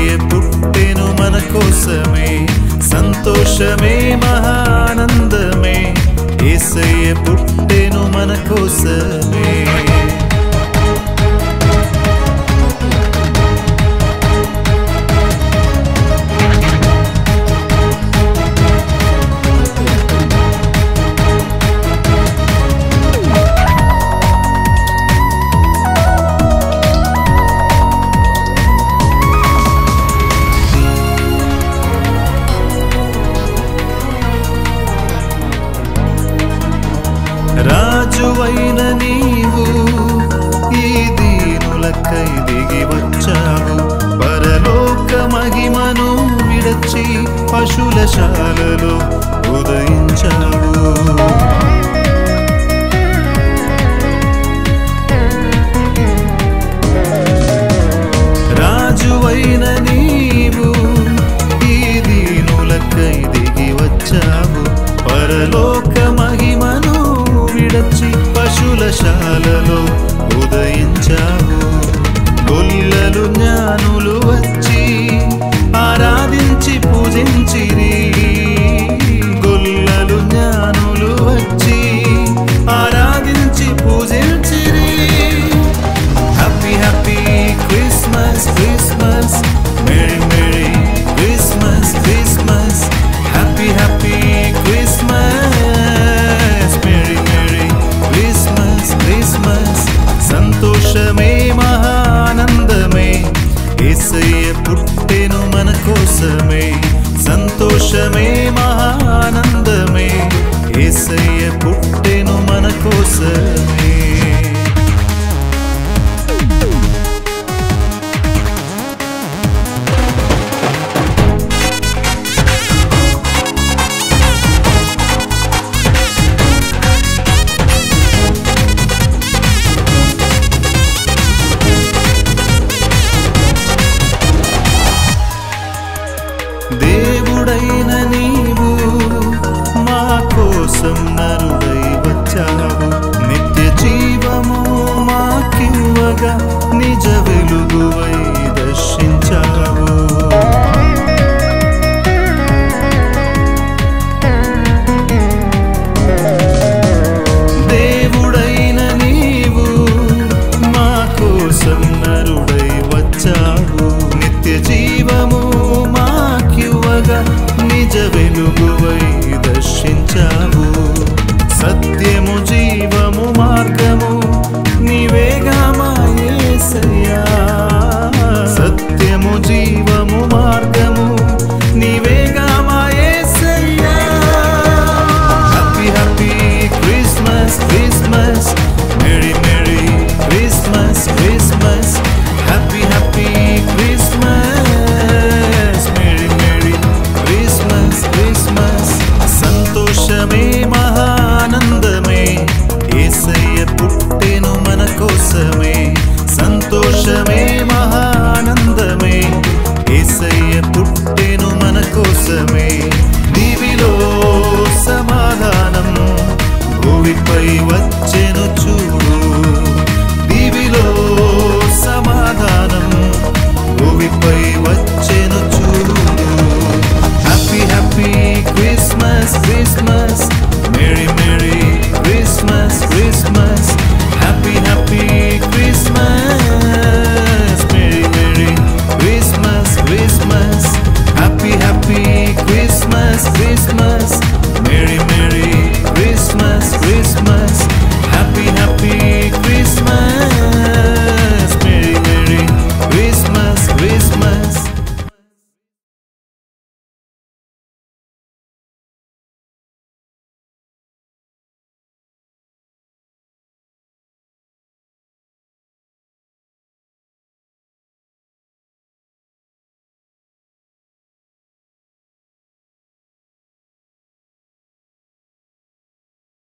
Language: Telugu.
ఏసయ్య పుట్టెను మన కోసమే సంతోషమే మహానందమే ఏసయ్య పుట్టెను మన కోసమే రాజువైన నీవు ఈ దీనులకై దిగి వచ్చావు పరలోక మహిమను విడచి పశుల శాలలో ఉదయించావు రాజువైన నీవు ఈ దీనులకై దిగి వచ్చావు పరలోక మహిమను విడచి పశుల శాలలో ఉదయించావు గొల్లలు జ్ఞానులు వచ్చి ఆరాధించి పూజించిరి గొల్లలు జ్ఞానులు వచ్చి ఆరాధించి పూజించిరి happy happy Christmas Christmas merry merry Christmas Christmas happy happy Christmas merry merry Christmas Christmas సంతోషమే మహానందమే ఏసయ్య పుట్టెను మన కోసమే సంతోషమే మహానందమే ఏసయ్య పుట్టెను మన కోసమే దేవుడైన నీవు మా కోసం నరుడై వచ్చావు నిత్య జీవము మాకివ్వగా నిజ వెలుగువై దర్శించావు దేవుడైన నీవు మా కోసం నరుడై వచ్చావు నిత్య జీవము మాకివ్వగా నిజ వెలుగువై దర్శించావు సత్యము జీవము మార్గము నీవేగా మా యేసయ్యా సత్యము జీవము మార్గము నీవేగా మా యేసయ్యా happy happy Christmas Christmas merry merry Christmas Christmas happy happy Christmas merry merry Christmas Christmas సంతోషమే మహానందమే ఏసయ్య పుట్టెను మన కోసమే సంతోషమే మహానందమే ఏసయ్య పుట్టెను మన కోసమే దివిలో సమాధానం భూమిపై వచ్చెను చూడు దివిలో సమాధానం భూమిపై